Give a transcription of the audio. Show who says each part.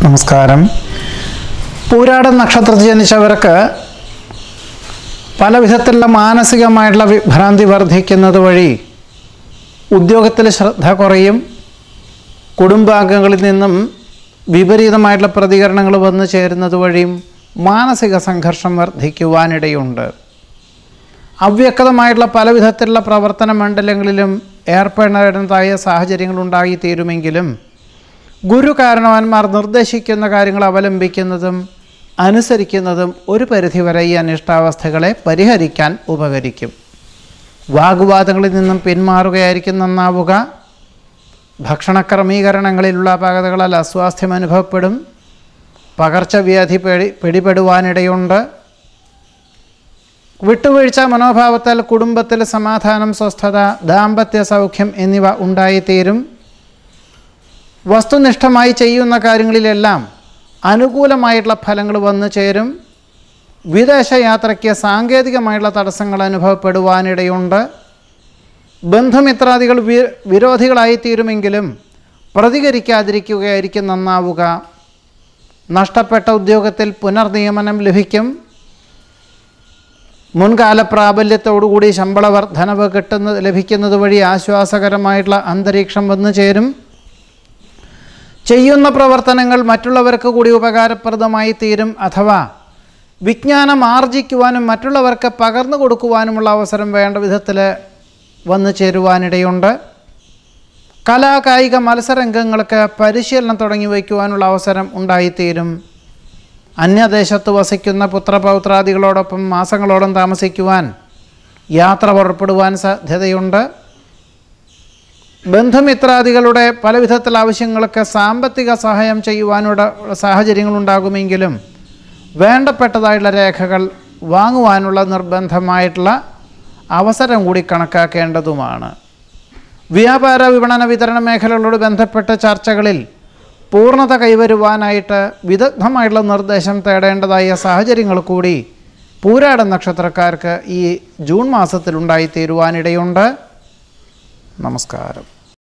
Speaker 1: നമസ്കാരം പൂരാടൻ നക്ഷത്രത്തിൽ ജനിച്ചവർക്ക് പല വിധത്തിലുള്ള മാനസികമായിട്ടുള്ള വിഭ്രാന്തി വർദ്ധിക്കുന്നത് വഴി ഉദ്യോഗത്തിൽ ശ്രദ്ധ കുറയും കുടുംബാംഗങ്ങളിൽ നിന്നും വിപരീതമായിട്ടുള്ള പ്രതികരണങ്ങൾ വന്നു ചേരുന്നത് വഴിയും മാനസിക സംഘർഷം വർദ്ധിക്കുവാനിടയുണ്ട് അവ്യക്തമായിട്ടുള്ള പല വിധത്തിലുള്ള പ്രവർത്തന മണ്ഡലങ്ങളിലും ഏർപ്പെടേണ്ടതായ സാഹചര്യങ്ങളുണ്ടായി തീരുമെങ്കിലും ഗുരു കാരണവാന്മാർ നിർദ്ദേശിക്കുന്ന കാര്യങ്ങൾ അവലംബിക്കുന്നതും അനുസരിക്കുന്നതും ഒരു പരിധിവരെ ഈ അനിഷ്ടാവസ്ഥകളെ പരിഹരിക്കാൻ ഉപകരിക്കും വാഗ്വാദങ്ങളിൽ നിന്നും പിന്മാറുകയായിരിക്കും നന്നാവുക ഭക്ഷണ ക്രമീകരണങ്ങളിലുള്ള അപാകതകളാൽ അസ്വാസ്ഥ്യം അനുഭവപ്പെടും പകർച്ചവ്യാധി പിടി പിടിപെടുവാനിടയുണ്ട് വിട്ടുവീഴ്ച മനോഭാവത്താൽ കുടുംബത്തിൽ സമാധാനം സ്വസ്ഥത ദാമ്പത്യ സൗഖ്യം എന്നിവ ഉണ്ടായിത്തീരും വസ്തുനിഷ്ഠമായി ചെയ്യുന്ന കാര്യങ്ങളിലെല്ലാം അനുകൂലമായിട്ടുള്ള ഫലങ്ങൾ വന്നു ചേരും വിദേശയാത്രയ്ക്ക് സാങ്കേതികമായിട്ടുള്ള തടസ്സങ്ങൾ അനുഭവപ്പെടുവാനിടയുണ്ട് ബന്ധുമിത്രാദികൾ വി വിരോധികളായിത്തീരുമെങ്കിലും പ്രതികരിക്കാതിരിക്കുകയായിരിക്കും നന്നാവുക നഷ്ടപ്പെട്ട ഉദ്യോഗത്തിൽ പുനർനിയമനം ലഭിക്കും മുൻകാല പ്രാബല്യത്തോടുകൂടി ശമ്പള വർധനവ് കിട്ടുന്നത് ലഭിക്കുന്നത് വഴി ആശ്വാസകരമായിട്ടുള്ള അന്തരീക്ഷം വന്നു ചേരും ചെയ്യുന്ന പ്രവർത്തനങ്ങൾ മറ്റുള്ളവർക്ക് കൂടി ഉപകാരപ്രദമായി തീരും അഥവാ വിജ്ഞാനം ആർജിക്കുവാനും മറ്റുള്ളവർക്ക് പകർന്നു കൊടുക്കുവാനുമുള്ള അവസരം വേണ്ട വിധത്തിൽ വന്നു ചേരുവാനിടയുണ്ട് കലാകായിക മത്സരംഗങ്ങൾക്ക് പരിശീലനം തുടങ്ങി വയ്ക്കുവാനുള്ള അവസരം ഉണ്ടായിത്തീരും അന്യദേശത്ത് വസിക്കുന്ന പുത്രപൗത്രാദികളോടൊപ്പം മാസങ്ങളോളം താമസിക്കുവാൻ യാത്ര പുറപ്പെടുവാൻ സാധ്യതയുണ്ട് ബന്ധുമിത്രാദികളുടെ പല വിധത്തിലുള്ള ആവശ്യങ്ങൾക്ക് സാമ്പത്തിക സഹായം ചെയ്യുവാനുള്ള സാഹചര്യങ്ങളുണ്ടാകുമെങ്കിലും വേണ്ടപ്പെട്ടതായിട്ടുള്ള രേഖകൾ വാങ്ങുവാനുള്ള നിർബന്ധമായിട്ടുള്ള അവസരം കൂടി കണക്കാക്കേണ്ടതുമാണ് വ്യാപാര വിപണന വിതരണ മേഖലകളോട് ബന്ധപ്പെട്ട ചർച്ചകളിൽ പൂർണ്ണത കൈവരുവാനായിട്ട് വിദഗ്ധമായിട്ടുള്ള നിർദ്ദേശം തേടേണ്ടതായ സാഹചര്യങ്ങൾ കൂടി പൂരാട നക്ഷത്രക്കാർക്ക് ഈ ജൂൺ മാസത്തിൽ ഉണ്ടായിത്തീരുവാനിടയുണ്ട് നമസ്കാരം